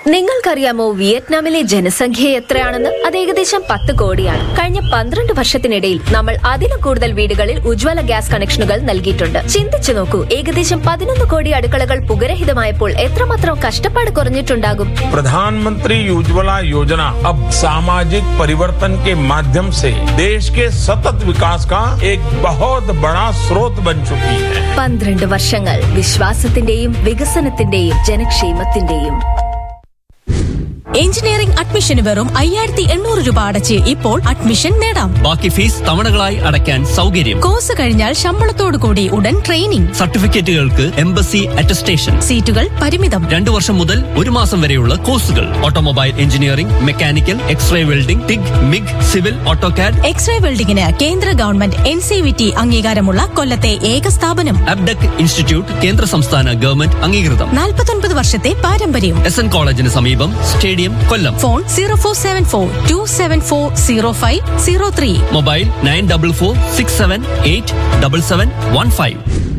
നിങ്ങൾക്കറിയാമോ വിയറ്റ്നാമിലെ ജനസംഖ്യ എത്രയാണെന്ന് അത് ഏകദേശം പത്ത് കോടിയാണ് കഴിഞ്ഞ പന്ത്രണ്ട് വർഷത്തിനിടയിൽ നമ്മൾ അതിലും കൂടുതൽ വീടുകളിൽ ഉജ്ജ്വല ഗ്യാസ് കണക്ഷനുകൾ നൽകിയിട്ടുണ്ട് ചിന്തിച്ചു നോക്കൂ ഏകദേശം പതിനൊന്ന് കോടി അടുക്കളകൾ പുകരഹിതമായപ്പോൾ എത്രമാത്രം കഷ്ടപ്പാട് കുറഞ്ഞിട്ടുണ്ടാകും प्रधानमंत्री उज्ज्वला योजना अब सामाजिक परिवर्तन के माध्यम से देश के सतत विकास का एक बहुत बड़ा स्रोत बन चुकी है പന്ത്രണ്ട് വർഷങ്ങൾ വിശ്വാസത്തിന്റെയും വികസനത്തിന്റെയും ജനക്ഷേമത്തിന്റെയും എഞ്ചിനീയറിംഗ് അഡ്മിഷന് വെറും അയ്യായിരത്തി എണ്ണൂറ് രൂപ അടച്ച് ഇപ്പോൾ അഡ്മിഷൻ നേടാം ബാക്കി ഫീസ് തവണകളായി അടയ്ക്കാൻ സൗകര്യം കോഴ്സ് കഴിഞ്ഞാൽ ശമ്പളത്തോടു കൂടി ഉടൻ ട്രെയിനിങ് സർട്ടിഫിക്കറ്റുകൾക്ക് എംബസി അറ്റസ്റ്റേഷൻ സീറ്റുകൾ പരിമിതം രണ്ടു വർഷം മുതൽ ഒരു മാസം വരെയുള്ള കോഴ്സുകൾ automobile engineering mechanical x ray welding TIG MIG civil AutoCAD x ray വെൽഡിംഗിന് കേന്ദ്ര government N C V T അംഗീകാരമുള്ള കൊല്ലത്തെ ഏക സ്ഥാപനം അബ്ഡക് ഇൻസ്റ്റിറ്റ്യൂട്ട് കേന്ദ്ര സംസ്ഥാന ഗവൺമെന്റ് അംഗീകൃതം നാൽപ്പത്തൊൻപത് വർഷത്തെ പാരമ്പര്യം എസ് എൻ കോളേജിന് സമീപം stadium Kollam phone zero four seven four two seven four zero five zero three mobile nine double four six seven eight double seven one five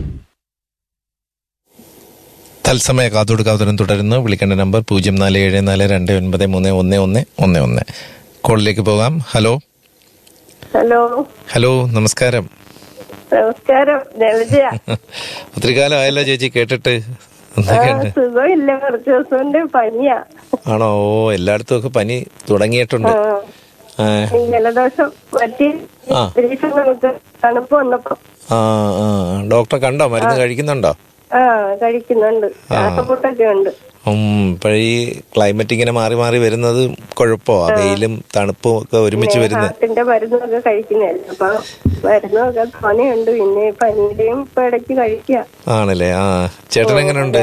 തത്സമയ കാതുകൊടുക്കാത്തരം തുടരുന്നു വിളിക്കേണ്ട നമ്പർ പൂജ്യം നാല് ഏഴ് നാല് രണ്ട് ഒൻപത് മൂന്ന് ഒന്ന് ഒന്ന് ഒന്ന് ഒന്ന് കോളിലേക്ക് പോകാം ഹലോ ഹലോ ഹലോ നമസ്കാരം നമസ്കാരം ജലജ ഒത്തിരി കാലം ആയല്ലോ ചേച്ചി കേട്ടിട്ട് ആ, എന്തൊക്കെയുണ്ട് സുഖമില്ല കുറച്ച് ദിവസം കൊണ്ട് പനിയാ ആണോ ഓ എല്ലായിടത്തും ഒക്കെ പനി തുടങ്ങിയിട്ടുണ്ട് ആ, ആ, ഈ ജലദോഷം പറ്റി ആ. പരീക്ഷ നമുക്ക് തണുപ്പ് വന്നപ്പോ ആ ആ ഡോക്ടറെ കണ്ടോ മരുന്ന് കഴിക്കുന്നുണ്ടോ ആ കഴിക്കുന്നുണ്ട് ശ്വാസമുട്ടൊക്കെ ഉണ്ട് ഉം ഇപ്പോഴീ ക്ലൈമറ്റ് ഇങ്ങനെ മാറി മാറി വരുന്നത് കുഴപ്പമോ വെയിലും തണുപ്പും ഒക്കെ ഒരുമിച്ച് വരുന്നത് ഹാർട്ടിന്റെ മരുന്നൊക്കെ കഴിക്കുന്നതല്ലേ അപ്പൊ മരുന്നൊക്കെ തോനെയുണ്ട് പിന്നെ പനിയുടെയും ഇപ്പൊ ഇടയ്ക്ക് കഴിക്കുക ആണല്ലേ ആ ചേട്ടൻ എങ്ങനെയുണ്ട്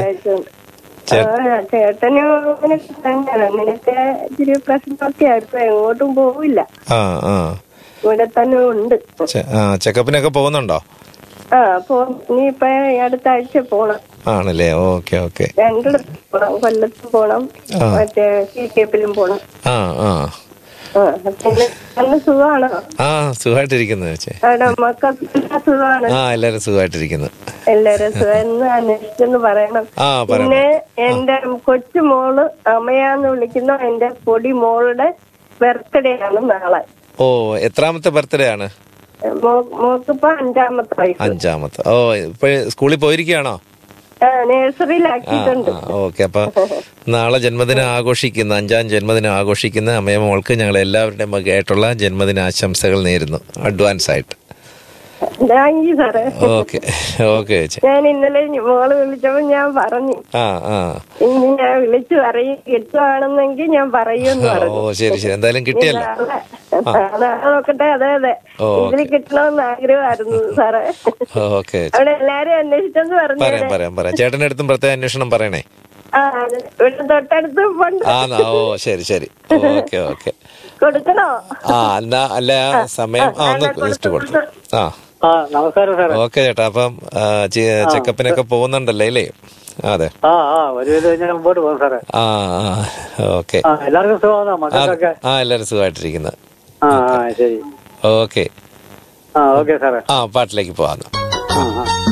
ആ, ചേട്ടനും അങ്ങനെ തന്നെയാണ് അങ്ങനത്തെ ഇച്ചിരി പ്രശ്നമൊക്കെ ഇപ്പൊ എങ്ങോട്ടും പോവില്ല ആ ആ ഇവിടെ തന്നെ ഉണ്ട് ചെ- ആ ചെക്കപ്പിനൊക്കെ പോകുന്നുണ്ടോ ആ അപ്പൊ ഇനിയിപ്പൊ ഈ അടുത്ത ആഴ്ച പോണം ആണല്ലേ ഓക്കെ ഓക്കെ രണ്ടിടത്ത് പോണം കൊല്ലത്ത് പോണം ആ. മറ്റേ സി കേപ്പിലും പോണം ആ ആ ആ പിന്നെ നല്ല സുഖമാണോ ആ സുഖമായിട്ടിരിക്കുന്നു ചേച്ചി അവിടെ മക്കൾക്ക് സുഖമാണ് ആ എല്ലാരും സുഖമായിട്ടിരിക്കുന്നു എല്ലാരും സുഖം എന്ന് അന്വേഷിച്ചെന്ന് പറയണം ആ, പറയാം. പിന്നെ എന്റെ കൊച്ചു മോള് അമ്മയാന്ന് വിളിക്കുന്ന എന്റെ പൊടി മോളുടെ ബർത്ത്ഡേ ആണ് നാളെ ഓ എത്രാമത്തെ ബർത്ത്ഡേ ആണ് മോ- മോക്കിപ്പോ അഞ്ചാമത്തെ വയസ്സ് അഞ്ചാമത്തെ ഓ ഇപ്പഴ് സ്കൂളിൽ പോയിരിക്കുകയാണോ ആ ആ നേഴ്സറിയിലാക്കിയിട്ടുണ്ട് ഓക്കെ അപ്പൊ നാളെ ജന്മദിനം ആഘോഷിക്കുന്ന അഞ്ചാം ജന്മദിനം ആഘോഷിക്കുന്ന അമ്മയ മോൾക്ക് ഞങ്ങൾ എല്ലാവരുടെയും വകയായിട്ടുള്ള ജന്മദിന ആശംസകൾ നേരുന്നു അഡ്വാൻസ് ആയിട്ട് താങ്ക് യു സാറേ ഓക്കെ ഓക്കെ ചേച്ചി ഞാൻ ഇന്നലെ മോള് വിളിച്ചപ്പോ ഞാൻ പറഞ്ഞു ആ ആ ഇനി ഞാൻ വിളിച്ചു പറയും കിട്ടുവാണെന്നെങ്കിൽ ഞാൻ പറയുമെന്ന് ഓ പറഞ്ഞു ശരി ശരി എന്തായാലും കിട്ടിയല്ലോ നാളെ നാളെ നോക്കട്ടെ അതെ അതെ ഓ, ഇതിൽ കിട്ടണമെന്ന് ആഗ്രഹമായിരുന്നു സാറേ ഓക്കെ അവിടെ എല്ലാരും അന്വേഷിച്ചെന്ന് പറഞ്ഞു പറയാം പറയാം പറയാം ചേട്ടൻ്റെ അടുത്തും പ്രത്യേക അന്വേഷണം പറയണേ ആ അതെ. ഇവിടെ തൊട്ടടുത്ത് പോണ്ട് ആ ന്നാ, ഓ ശരി ശരി ഓക്കെ ഓക്കെ കൊടുക്കണോ ആ എന്നാ അല്ല സമയം ആ ഒന്ന് ജസ്റ്റ് കൊടുത്തു ആ ആ നമസ്കാരം സാറേ ഓക്കെ ചേട്ടാ അപ്പം ആ, ചെ- ചെക്കപ്പിനൊക്കെ പോകുന്നുണ്ടല്ലേ അല്ലേ അതെ ആ ആ ഒരു വിധം കഴിഞ്ഞാൽ മുമ്പോട്ട് പോകും സാറേ ആ ആ ഓക്കെ ആ എല്ലാവർക്കും സുഖമാണോ ആ മക്കൾക്കൊക്കെ ആ എല്ലാവരും സുഖമായിട്ടിരിക്കുന്നത് ആ ആ ശരി ഓക്കെ ആ ഓക്കെ സാറേ ആ പാട്ടിലേക്ക് പോകാം ആ ആ